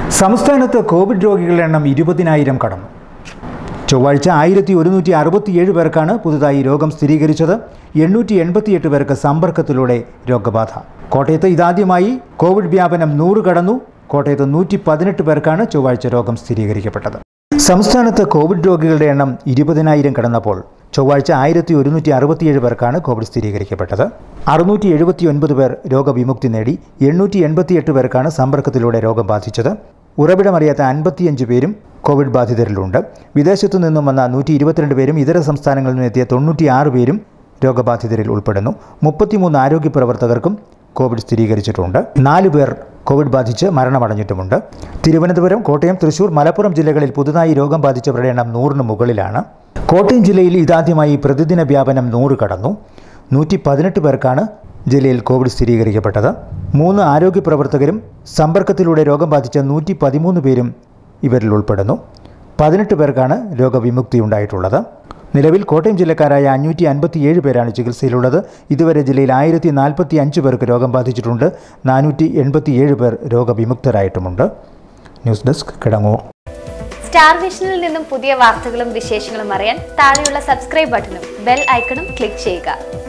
സംസ്ഥാനത്ത് കോവിഡ് രോഗികളുടെ എണ്ണം ഇരുപതിനായിരം കടന്നു ചൊവ്വാഴ്ച ആയിരത്തി ഒരുന്നൂറ്റി അറുപത്തിയേഴ് പേർക്കാണ് പുതുതായി രോഗം സ്ഥിരീകരിച്ചത് എണ്ണൂറ്റി എൺപത്തിയെട്ട് പേർക്ക് സമ്പർക്കത്തിലൂടെ രോഗബാധ കോട്ടയത്ത് ഇതാദ്യമായി കോവിഡ് വ്യാപനം നൂറ് കടന്നു കോട്ടയത്ത് നൂറ്റി പതിനെട്ട് പേർക്കാണ് ചൊവ്വാഴ്ച രോഗം സ്ഥിരീകരിക്കപ്പെട്ടത് സംസ്ഥാനത്ത് കോവിഡ് രോഗികളുടെ എണ്ണം ഇരുപതിനായിരം കടന്നപ്പോൾ ചൊവ്വാഴ്ച ആയിരത്തി ഒരുന്നൂറ്റി അറുപത്തിയേഴ് പേർക്കാണ് കോവിഡ് സ്ഥിരീകരിക്കപ്പെട്ടത് അറുന്നൂറ്റി എഴുപത്തി ഒൻപത് പേർ രോഗവിമുക്തി നേടി എണ്ണൂറ്റി എൺപത്തിയെട്ട് പേർക്കാണ് സമ്പർക്കത്തിലൂടെ രോഗം ബാധിച്ചത് ഉറവിടമറിയാത്ത അൻപത്തിയഞ്ച് പേരും കോവിഡ് ബാധിതരിലുണ്ട് വിദേശത്തു നിന്നും വന്ന നൂറ്റി ഇരുപത്തിരണ്ട് പേരും ഇതര സംസ്ഥാനങ്ങളിൽ നിന്നെത്തിയ തൊണ്ണൂറ്റിയാറ് പേരും രോഗബാധിതരിൽ ഉൾപ്പെടുന്നു മുപ്പത്തിമൂന്ന് ആരോഗ്യ പ്രവർത്തകർക്കും കോവിഡ് സ്ഥിരീകരിച്ചിട്ടുണ്ട് നാല് പേർ കോവിഡ് ബാധിച്ച് മരണമടഞ്ഞിട്ടുമുണ്ട് തിരുവനന്തപുരം കോട്ടയം തൃശൂർ മലപ്പുറം ജില്ലകളിൽ പുതുതായി രോഗം ബാധിച്ചവരുടെ എണ്ണം നൂറിന് മുകളിലാണ് കോട്ടയം ജില്ലയിൽ ഇതാദ്യമായി പ്രതിദിന വ്യാപനം നൂറ് കടന്നു നൂറ്റി പതിനെട്ട് പേർക്കാണ് ജില്ലയിൽ കോവിഡ് സ്ഥിരീകരിക്കപ്പെട്ടത് മൂന്ന് ആരോഗ്യ പ്രവർത്തകരും സമ്പർക്കത്തിലൂടെ രോഗം ബാധിച്ച നൂറ്റി പതിമൂന്ന് പേരും ഇവരിൽ ഉൾപ്പെടുന്നു പതിനെട്ട് പേർക്കാണ് രോഗവിമുക്തിയുണ്ടായിട്ടുള്ളത് നിലവിൽ കോട്ടയം ജില്ലക്കാരായ അഞ്ഞൂറ്റി അൻപത്തിയേഴ് പേരാണ് ചികിത്സയിലുള്ളത് ഇതുവരെ ജില്ലയിൽ ആയിരത്തി നാൽപ്പത്തി അഞ്ച് പേർക്ക് രോഗം ബാധിച്ചിട്ടുണ്ട് നാനൂറ്റി എൺപത്തിയേഴ് പേർ രോഗവിമുക്തരായിട്ടുമുണ്ട് ന്യൂസ് ഡെസ്ക് കിടങ്ങൂർ സ്റ്റാർ വിഷനിൽ നിന്നും പുതിയ വാർത്തകളും വിശേഷങ്ങളും അറിയാൻ താഴെയുള്ള സബ്സ്ക്രൈബ് ബട്ടണും ബെൽ ഐക്കണും ക്ലിക്ക് ചെയ്യുക